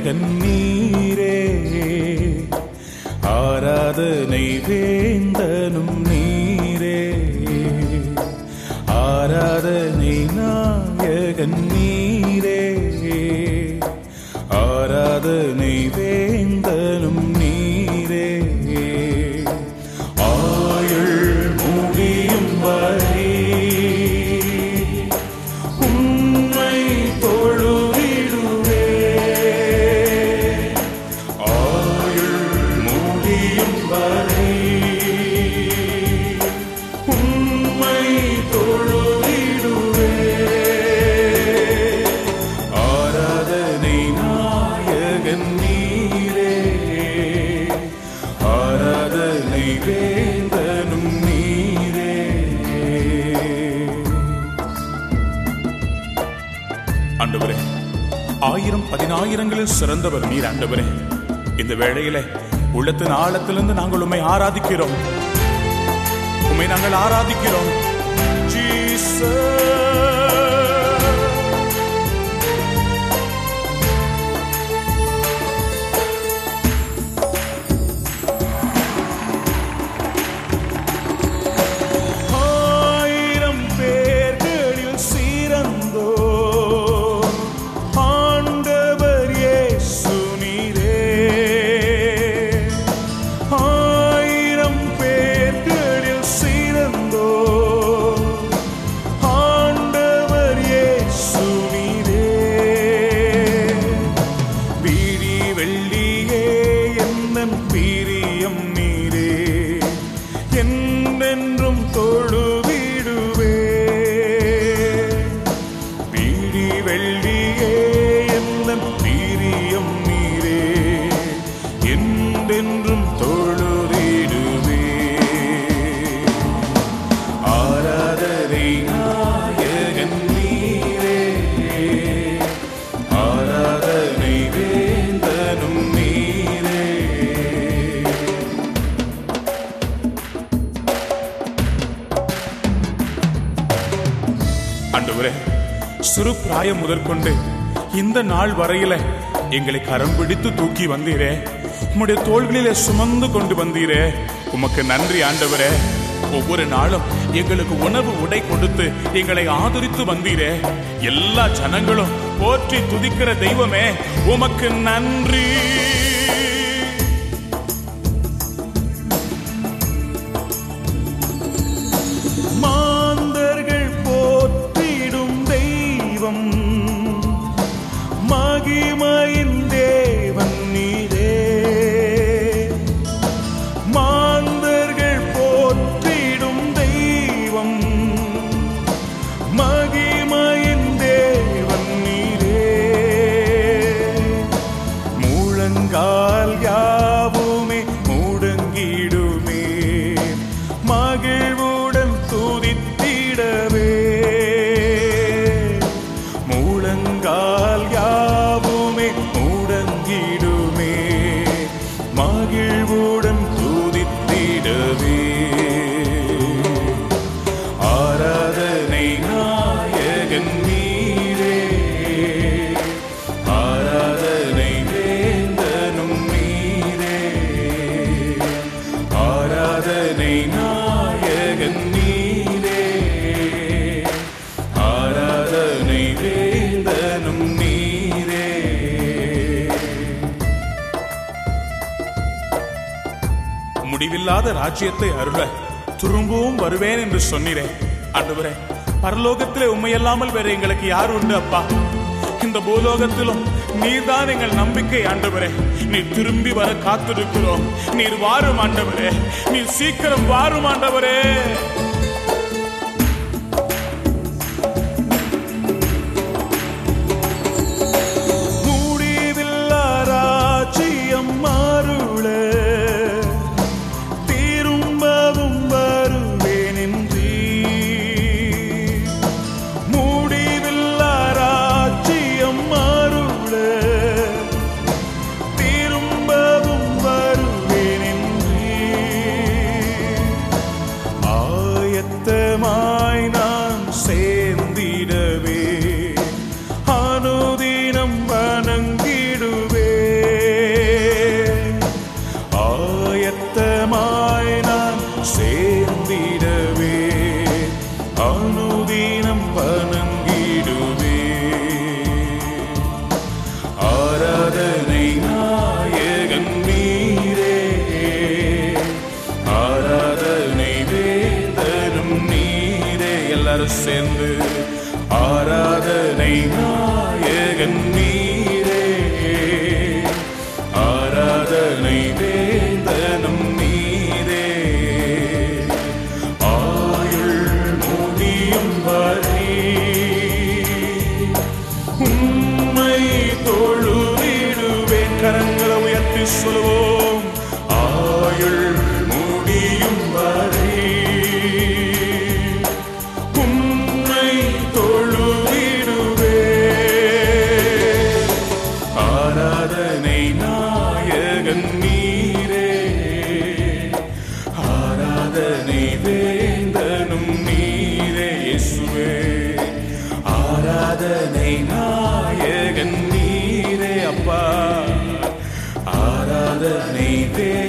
நாயகன் நீரே ஆராதனை வேந்தனும் நீரே ஆராதனை நாயகன் நீரே ஆராதனை வேந்தனும் நீரே ஆயுள் முடியும் வரை உம்மை தொழுதிடுவே ஆயுள் முடியும் வரை உம்மை தொழுதிடுவே ஆராதனை நாயகன் நீரே ஆராதனை வேந்தனும் நீரே ஆண்டவரே ஆயிரம் பதினாயிரங்களில் சிறந்தவர் நீர் ஆண்டவரே இந்த வேளையில உள்ளத்தின் ஆழத்திலிருந்து நாங்கள் உம்மை ஆராதிக்கிறோம் உம்மை நாங்கள் ஆராதிக்கிறோம் ஜீசஸ் ஆயிரம் பேர்களில் சிறந்தோ ஆண்டவர் இயேசு நீரே ஆயிரம் பேர்களில் சிறந்தோ ஆண்டவர் இயேசு நீரே வீடி வெள்ளியே என்னன் பிரியம் நீரே என்றென்றும் தொழுவிடுவே வீடி வெள்ளியே என்னன் பிரியம் நீரே என்றென்றும் தொழுதிடுவே ஆராதனை நாயகன் நீரே ஆராதனை வேந்தனும் நீரே ஆண்டவரே சிறு பிராயம் முதற்கொண்டு இந்த நாள் வரையில எங்களை கரம் பிடித்து தூக்கி வந்தீரே உம்முடைய தோள்களிலே சுமந்து கொண்டு வந்தீரே உமக்கு நன்றி ஆண்டவரே ஒவ்வொரு நாளும் எங்களுக்கு உணவு உடை கொடுத்து எங்களை ஆதரித்து வந்தீரே எல்லா ஜனங்களும் போற்றி துதிக்கிற தெய்வமே உமக்கு நன்றி மாந்தர்கள் போற்றிடும் தெய்வம் மகிமையின் தேவன் நீரே மாந்தர்கள் போற்றிடும் தெய்வம் மகிமையின் தேவன் நீரே முழங்கால் யாவுமே முடங்கிடுமே மகிழ்வுடன் துதித்திடவே முழங்கால் யாவுமே முடங்கிடுமே மகிழ்வுடன் துதித்திடவே ஆராதனை நாயகன் நீரே ஆராதனை வேந்தனும் நீரே ஆராதனை நாயகன் நீரே ஆராதனை வேந்தனும் நீரே முடிவில்லாத ராஜ்யத்தை அருள திரும்பவும் வருவேன் என்று சொன்னீரே ஆண்டவரே பரலோகத்திலே உண்மையல்லாமல் வேற எங்களுக்கு யார் உண்டு அப்பா இந்த பூலோகத்திலும் நீர்தான் எங்கள் நம்பிக்கை ஆண்டவரே நீர் திரும்பி வர காத்திருக்கிறோம் நீர் வாரும் ஆண்டவரே நீர் சீக்கிரம் வாரும் ஆண்டவரே முடிவில்லா ராஜ்யம் மாறுள திரும்பவும் வருவேன் என்றீ முடிவில்லா ராஜ்யம் மாறுள திரும்பவும் வருவேன் என்றீ ஆராதனை நாயகன் நீரே ஆராதனை வேந்தனும் நீரே ஆயுள் முடியும் வரை உம்மை தொழுதிடுவேன் கரங்களை உயர்த்தி சொல்லுவோம் ஆயுள் முடியும் வரை உம்மை தொழுதிடுவேன் ஆராதனை நாயகன் நீரே ஆராதனை வேந்தனும் நீரே இயேசுவே ஆராதனை நாயகன் நீரே அப்பா ஆராதனை வே